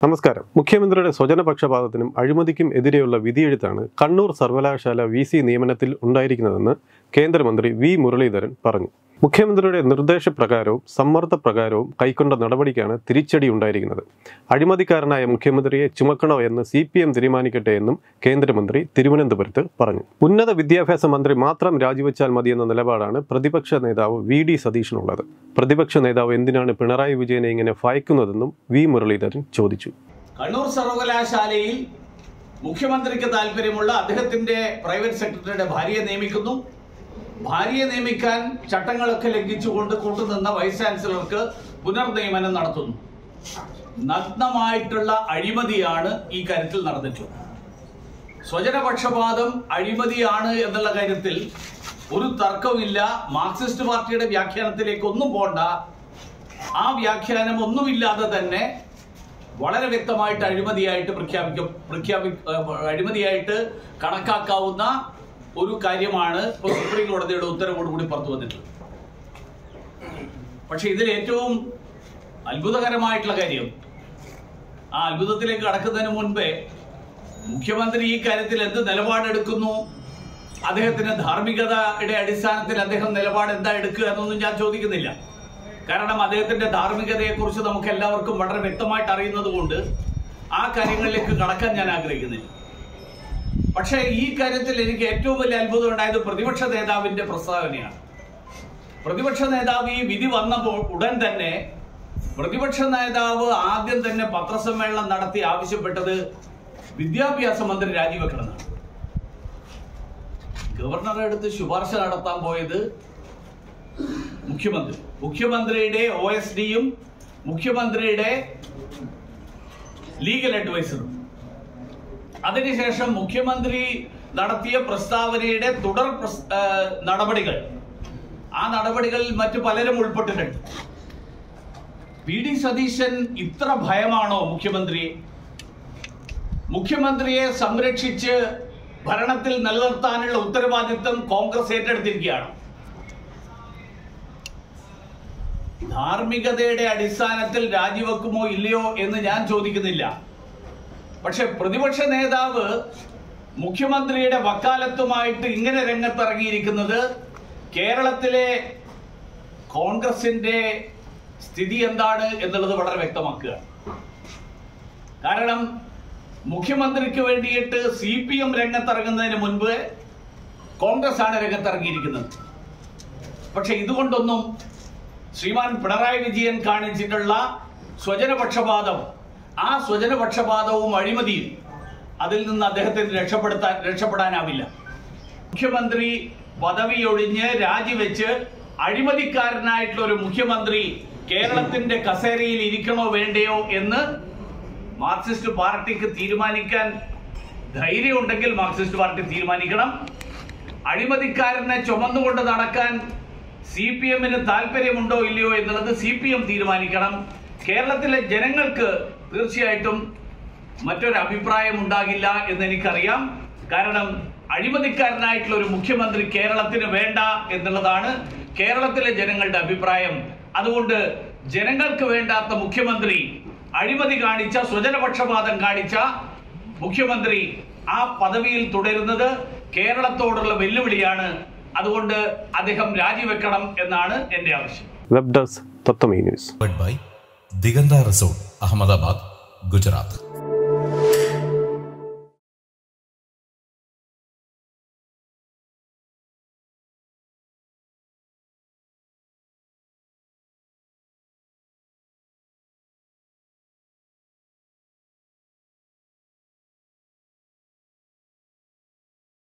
നമസ്കാരം മുഖ്യമന്ത്രിയുടെ സ്വജനപക്ഷപാതത്തിനും അഴിമതിക്കും എതിരെയുള്ള വിധിയെഴുത്താണ് കണ്ണൂർ സർവകലാശാല വി സി നിയമനത്തിൽ ഉണ്ടായിരിക്കുന്നതെന്ന് കേന്ദ്രമന്ത്രി വി മുരളീധരൻ പറഞ്ഞു മുഖ്യമന്ത്രിയുടെ നിർദ്ദേശപ്രകാരവും സമ്മർദ്ദപ്രകാരവും കൈക്കൊണ്ട നടപടിക്കാണ് തിരിച്ചടി ഉണ്ടായിരിക്കുന്നത് അഴിമതിക്കാരനായ മുഖ്യമന്ത്രിയെ ചുമക്കണോ എന്ന് സി പി എം തീരുമാനിക്കട്ടെ എന്നും കേന്ദ്രമന്ത്രി തിരുവനന്തപുരത്ത് പറഞ്ഞു ഉന്നത വിദ്യാഭ്യാസ മന്ത്രി മാത്രം രാജിവെച്ചാൽ മതിയെന്ന നിലപാടാണ് പ്രതിപക്ഷ നേതാവ് വി ഡി സതീശനുള്ളത് പ്രതിപക്ഷ നേതാവ് എന്തിനാണ് പിണറായി വിജയനെ ഇങ്ങനെ ഭയക്കുന്നതെന്നും വി മുരളീധരൻ ചോദിച്ചു കണ്ണൂർ സർവകലാശാലയിൽ മുഖ്യമന്ത്രിക്ക് താല്പര്യമുള്ള അദ്ദേഹത്തിന്റെ പ്രൈവറ്റ് സെക്രട്ടറിയുടെ ഭാര്യയെ നിയമിക്കുന്നു ഭാര്യയെ നിയമിക്കാൻ ചട്ടങ്ങളൊക്കെ ലംഘിച്ചുകൊണ്ട് കൂട്ടുനിന്ന വൈസ് ചാൻസലർക്ക് പുനർനിയമനം നടത്തുന്നു നഗ്നമായിട്ടുള്ള അഴിമതിയാണ് ഈ കാര്യത്തിൽ നടന്നിട്ടുള്ളത് സ്വജനപക്ഷപാതം അഴിമതിയാണ് എന്നുള്ള കാര്യത്തിൽ ഒരു തർക്കവുമില്ല മാർക്സിസ്റ്റ് പാർട്ടിയുടെ വ്യാഖ്യാനത്തിലേക്ക് ഒന്നും പോണ്ട ആ വ്യാഖ്യാനം ഒന്നുമില്ലാതെ തന്നെ വളരെ വ്യക്തമായിട്ട് അഴിമതിയായിട്ട് പ്രഖ്യാപിക്ക പ്രഖ്യാപി ഏഹ് അഴിമതിയായിട്ട് കണക്കാക്കാവുന്ന ഒരു കാര്യമാണ് ഇപ്പോൾ സുപ്രീം കോടതിയുടെ ഉത്തരവോടുകൂടി പുറത്തു വന്നിട്ടുള്ളത് പക്ഷെ ഇതിൽ ഏറ്റവും അത്ഭുതകരമായിട്ടുള്ള കാര്യം ആ അത്ഭുതത്തിലേക്ക് കടക്കുന്നതിന് മുൻപേ മുഖ്യമന്ത്രി ഈ കാര്യത്തിൽ എന്ത് നിലപാടെടുക്കുന്നു അദ്ദേഹത്തിന് ധാർമ്മികതയുടെ അടിസ്ഥാനത്തിൽ അദ്ദേഹം നിലപാട് എന്താ എടുക്കുക എന്നൊന്നും ഞാൻ ചോദിക്കുന്നില്ല കാരണം അദ്ദേഹത്തിന്റെ ധാർമ്മികതയെ കുറിച്ച് നമുക്ക് എല്ലാവർക്കും വളരെ വ്യക്തമായിട്ട് അറിയുന്നത് കൊണ്ട് ആ കാര്യങ്ങളിലേക്ക് കടക്കാൻ ഞാൻ ആഗ്രഹിക്കുന്നില്ല പക്ഷേ ഈ കാര്യത്തിൽ എനിക്ക് ഏറ്റവും വലിയ അത്ഭുതം ഉണ്ടായത് പ്രതിപക്ഷ നേതാവിന്റെ പ്രസ്താവനയാണ് പ്രതിപക്ഷ നേതാവ് ഈ വിധി വന്നപ്പോൾ ഉടൻ തന്നെ പ്രതിപക്ഷ നേതാവ് ആദ്യം തന്നെ പത്രസമ്മേളനം നടത്തി ആവശ്യപ്പെട്ടത് വിദ്യാഭ്യാസ മന്ത്രി രാജിവെക്കണമെന്നാണ് ഗവർണറെ അടുത്ത് ശുപാർശ നടത്താൻ പോയത് മുഖ്യമന്ത്രി മുഖ്യമന്ത്രിയുടെ ഒ എസ് ഡിയും മുഖ്യമന്ത്രിയുടെ ലീഗൽ അഡ്വൈസറും അതിനുശേഷം മുഖ്യമന്ത്രി നടത്തിയ പ്രസ്താവനയുടെ തുടർ പ്രസ്- ആ, നടപടികൾ ആ നടപടികളിൽ മറ്റു പലരും ഉൾപ്പെട്ടിട്ടുണ്ട് വി ഡി സതീശൻ ഇത്ര ഭയമാണോ മുഖ്യമന്ത്രിയെ മുഖ്യമന്ത്രിയെ സംരക്ഷിച്ച് ഭരണത്തിൽ നിലനിർത്താനുള്ള ഉത്തരവാദിത്വം കോൺഗ്രസ് ഏറ്റെടുത്തിരിക്കുകയാണ് ധാർമ്മികതയുടെ അടിസ്ഥാനത്തിൽ രാജിവെക്കുമോ ഇല്ലയോ എന്ന് ഞാൻ ചോദിക്കുന്നില്ല പക്ഷെ പ്രതിപക്ഷ നേതാവ് മുഖ്യമന്ത്രിയുടെ വക്കാലത്തുമായിട്ട് ഇങ്ങനെ രംഗത്തിറങ്ങിയിരിക്കുന്നത് കേരളത്തിലെ കോൺഗ്രസിന്റെ സ്ഥിതി എന്താണ് എന്നുള്ളത് വളരെ വ്യക്തമാക്കുക കാരണം മുഖ്യമന്ത്രിക്ക് വേണ്ടിയിട്ട് സി പി എം രംഗത്തിറങ്ങുന്നതിന് മുൻപ് കോൺഗ്രസ് ആണ് രംഗത്തിറങ്ങിയിരിക്കുന്നത് പക്ഷെ ഇതുകൊണ്ടൊന്നും ശ്രീമാൻ പിണറായി വിജയൻ കാണിച്ചിട്ടുള്ള സ്വജനപക്ഷപാതം ആ സ്വജനപക്ഷപാതവും അഴിമതിയും അതിൽ നിന്ന് അദ്ദേഹത്തിന് രക്ഷപ്പെടുത്താൻ രക്ഷപ്പെടാനാവില്ല മുഖ്യമന്ത്രി പദവി ഒഴിഞ്ഞ് രാജിവെച്ച് അഴിമതിക്കാരനായിട്ടുള്ള ഒരു മുഖ്യമന്ത്രി കേരളത്തിന്റെ കസേരയിൽ ഇരിക്കണോ വേണ്ടയോ എന്ന് മാർക്സിസ്റ്റ് പാർട്ടിക്ക് തീരുമാനിക്കാൻ ധൈര്യമുണ്ടെങ്കിൽ മാർക്സിസ്റ്റ് പാർട്ടി തീരുമാനിക്കണം അഴിമതിക്കാരനെ ചുമന്നുകൊണ്ട് നടക്കാൻ സി പി എമ്മിന് താല്പര്യമുണ്ടോ ഇല്ലയോ എന്നുള്ളത് സി പി എം തീരുമാനിക്കണം കേരളത്തിലെ ജനങ്ങൾക്ക് തീർച്ചയായിട്ടും മറ്റൊരു അഭിപ്രായം ഉണ്ടാകില്ല എന്ന് എനിക്കറിയാം കാരണം അഴിമതിക്കാരനായിട്ടുള്ള ഒരു മുഖ്യമന്ത്രി കേരളത്തിന് വേണ്ട എന്നുള്ളതാണ് കേരളത്തിലെ ജനങ്ങളുടെ അഭിപ്രായം അതുകൊണ്ട് ജനങ്ങൾക്ക് വേണ്ടാത്ത മുഖ്യമന്ത്രി അഴിമതി കാണിച്ച സ്വജനപക്ഷപാതം കാണിച്ച മുഖ്യമന്ത്രി ആ പദവിയിൽ തുടരുന്നത് കേരളത്തോടുള്ള വെല്ലുവിളിയാണ് അതുകൊണ്ട് അദ്ദേഹം രാജിവെക്കണം എന്നാണ് എന്റെ ആവശ്യം web desk Tathwamayi news powered by Diganda Resort, Ahmedabad, Gujarat.